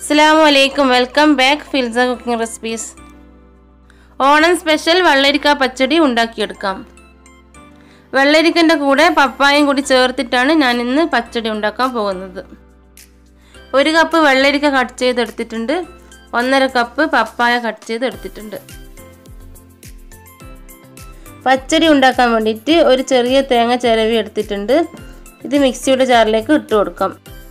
അസ്സാം വലൈക്കും welcome back ഫിൽസ കുക്കിംഗ് റെസിപ്പീസ് ഓണം സ്പെഷ്യൽ വെള്ളരിക്ക പച്ചടി ഉണ്ടാക്കിയെടുക്കാം വെള്ളരിക്കൻ്റെ കൂടെ പപ്പായും കൂടി ചേർത്തിട്ടാണ് ഞാൻ ഇന്ന് പച്ചടി ഉണ്ടാക്കാൻ പോകുന്നത് ഒരു കപ്പ് വെള്ളരിക്ക കട്ട് ചെയ്തെടുത്തിട്ടുണ്ട് ഒന്നര കപ്പ് പപ്പായ കട്ട് ചെയ്തെടുത്തിട്ടുണ്ട് പച്ചടി ഉണ്ടാക്കാൻ വേണ്ടിയിട്ട് ഒരു ചെറിയ തേങ്ങ ചിരവി എടുത്തിട്ടുണ്ട് ഇത് മിക്സിയുടെ ജാറിലേക്ക് ഇട്ട് കൊടുക്കാം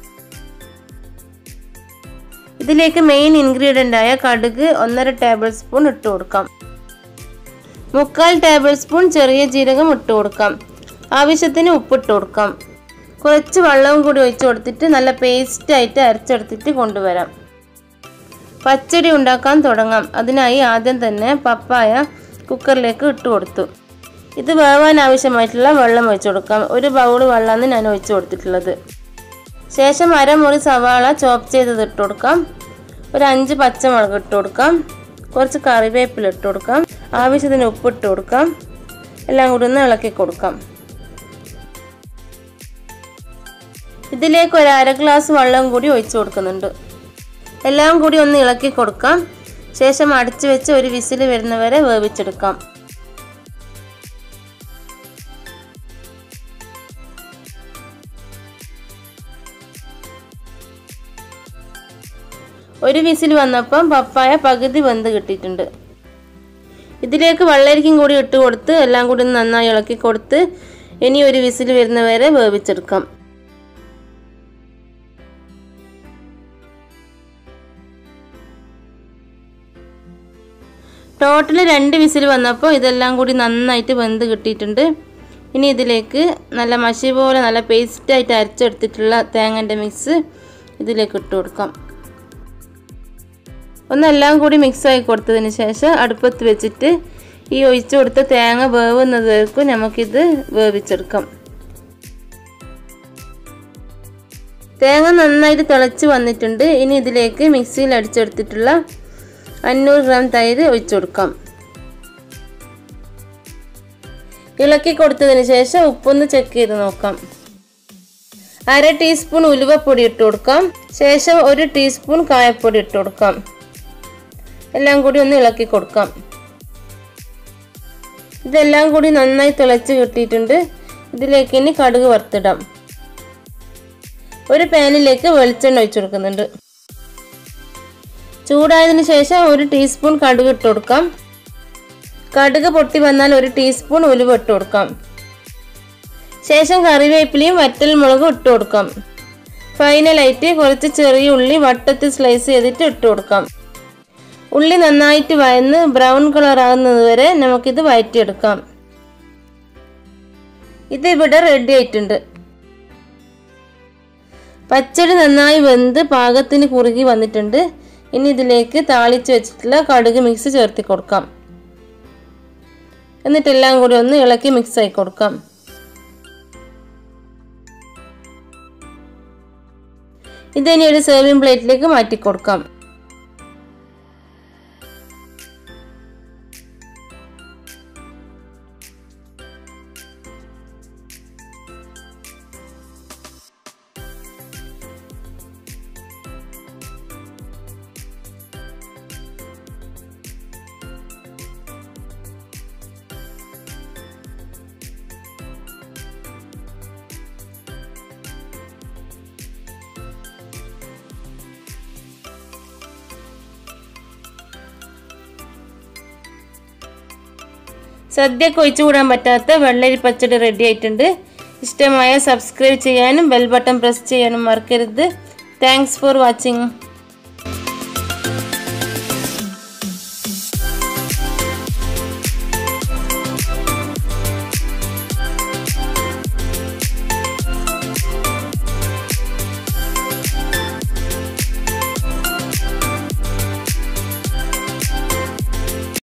ഇതിലേക്ക് മെയിൻ ഇൻഗ്രീഡിയൻ്റ് ആയ കടുക് ഒന്നര ടേബിൾ സ്പൂൺ ഇട്ട് കൊടുക്കാം മുക്കാൽ ടേബിൾ സ്പൂൺ ചെറിയ ജീരകം ഇട്ട് കൊടുക്കാം ആവശ്യത്തിന് ഉപ്പിട്ട് കൊടുക്കാം കുറച്ച് വെള്ളവും കൂടി ഒഴിച്ച് കൊടുത്തിട്ട് നല്ല പേസ്റ്റായിട്ട് അരച്ചെടുത്തിട്ട് കൊണ്ടുവരാം പച്ചടി ഉണ്ടാക്കാൻ തുടങ്ങാം അതിനായി ആദ്യം തന്നെ പപ്പായ കുക്കറിലേക്ക് ഇട്ട് കൊടുത്തു ഇത് വേവാൻ ആവശ്യമായിട്ടുള്ള വെള്ളം ഒഴിച്ചു കൊടുക്കാം ഒരു ബൗൾ വെള്ളമാണ് ഞാൻ ഒഴിച്ചു കൊടുത്തിട്ടുള്ളത് ശേഷം അരമുറി സവാള ചോപ്പ് ചെയ്തത് ഇട്ട് കൊടുക്കാം ഒരു അഞ്ച് പച്ചമുളക് ഇട്ട് കൊടുക്കാം കുറച്ച് കറിവേപ്പില ഇട്ട് കൊടുക്കാം ആവശ്യത്തിന് ഉപ്പ് ഇട്ട് കൊടുക്കാം എല്ലാം കൂടി ഒന്ന് ഇളക്കി കൊടുക്കാം ഇതിലേക്ക് ഒരു അര ഗ്ലാസ് വെള്ളം കൂടി ഒഴിച്ചു കൊടുക്കുന്നുണ്ട് എല്ലാം കൂടി ഒന്ന് ഇളക്കി കൊടുക്കാം ശേഷം അടച്ചു വെച്ച് ഒരു വിസിൽ വരുന്നവരെ വേവിച്ചെടുക്കാം ഒരു വിസിൽ വന്നപ്പം പപ്പായ പകുതി വെന്ത് കിട്ടിയിട്ടുണ്ട് ഇതിലേക്ക് വെള്ളരിക്കും കൂടി ഇട്ട് കൊടുത്ത് എല്ലാം കൂടി നന്നായി ഇളക്കി കൊടുത്ത് ഇനി ഒരു വിസിൽ വരുന്നവരെ വേവിച്ചെടുക്കാം ടോട്ടൽ രണ്ട് വിസിൽ വന്നപ്പോൾ ഇതെല്ലാം കൂടി നന്നായിട്ട് വെന്ത് കിട്ടിയിട്ടുണ്ട് ഇനി ഇതിലേക്ക് നല്ല മഷി പോലെ നല്ല പേസ്റ്റായിട്ട് അരച്ചെടുത്തിട്ടുള്ള തേങ്ങൻ്റെ മിക്സ് ഇതിലേക്ക് ഇട്ട് കൊടുക്കാം ഒന്നെല്ലാം കൂടി മിക്സായി കൊടുത്തതിന് ശേഷം അടുപ്പത്ത് വെച്ചിട്ട് ഈ ഒഴിച്ചു കൊടുത്ത തേങ്ങ വേവുന്നതേക്കും നമുക്കിത് വേവിച്ചെടുക്കാം തേങ്ങ നന്നായിട്ട് തിളച്ച് വന്നിട്ടുണ്ട് ഇനി ഇതിലേക്ക് മിക്സിയിൽ അടിച്ചെടുത്തിട്ടുള്ള അഞ്ഞൂറ് ഗ്രാം തൈര് ഒഴിച്ചു കൊടുക്കാം ഇളക്കി കൊടുത്തതിന് ശേഷം ഉപ്പൊന്ന് ചെക്ക് ചെയ്ത് നോക്കാം അര ടീസ്പൂൺ ഉലുവപ്പൊടി ഇട്ട് കൊടുക്കാം ശേഷം ഒരു ടീസ്പൂൺ കായപ്പൊടി ഇട്ട് കൊടുക്കാം എല്ലാം കൂടി ഒന്ന് ഇളക്കി കൊടുക്കാം ഇതെല്ലാം കൂടി നന്നായി തിളച്ച് കിട്ടിയിട്ടുണ്ട് ഇതിലേക്ക് ഇനി കടുക് വറുത്തിടാം ഒരു പാനിലേക്ക് വെളിച്ചെണ്ണ ഒഴിച്ചു കൊടുക്കുന്നുണ്ട് ചൂടായതിനു ശേഷം ഒരു ടീസ്പൂൺ കടുക് ഇട്ട് കൊടുക്കാം കടുക് പൊട്ടി വന്നാൽ ഒരു ടീസ്പൂൺ ഉലുവ ഇട്ട് കൊടുക്കാം ശേഷം കറിവേപ്പിലയും വറ്റൽ മുളകും ഇട്ട് കൊടുക്കാം ഫൈനലായിട്ട് കുറച്ച് ചെറിയ ഉള്ളി വട്ടത്തിൽ സ്ലൈസ് ചെയ്തിട്ട് ഇട്ട് കൊടുക്കാം ഉള്ളി നന്നായിട്ട് വയന്ന് ബ്രൗൺ കളർ ആകുന്നത് വരെ നമുക്കിത് വയറ്റിയെടുക്കാം ഇത് ഇവിടെ റെഡി ആയിട്ടുണ്ട് പച്ചടി നന്നായി വെന്ത് പാകത്തിന് കുറുകി വന്നിട്ടുണ്ട് ഇനി ഇതിലേക്ക് താളിച്ച് വെച്ചിട്ടുള്ള കടുക് മിക്സ് ചേർത്തി കൊടുക്കാം എന്നിട്ടെല്ലാം കൂടി ഒന്ന് ഇളക്കി മിക്സ് ആയി കൊടുക്കാം ഇതിനി ഒരു സേവിങ് പ്ലേറ്റിലേക്ക് മാറ്റി കൊടുക്കാം സദ്യക്ക് ഒഴിച്ചുകൂടാൻ പറ്റാത്ത വെള്ളരി പച്ചടി റെഡി ആയിട്ടുണ്ട് ഇഷ്ടമായ സബ്സ്ക്രൈബ് ചെയ്യാനും ബെൽ ബട്ടൺ പ്രസ് ചെയ്യാനും മറക്കരുത് താങ്ക്സ് ഫോർ വാച്ചിങ്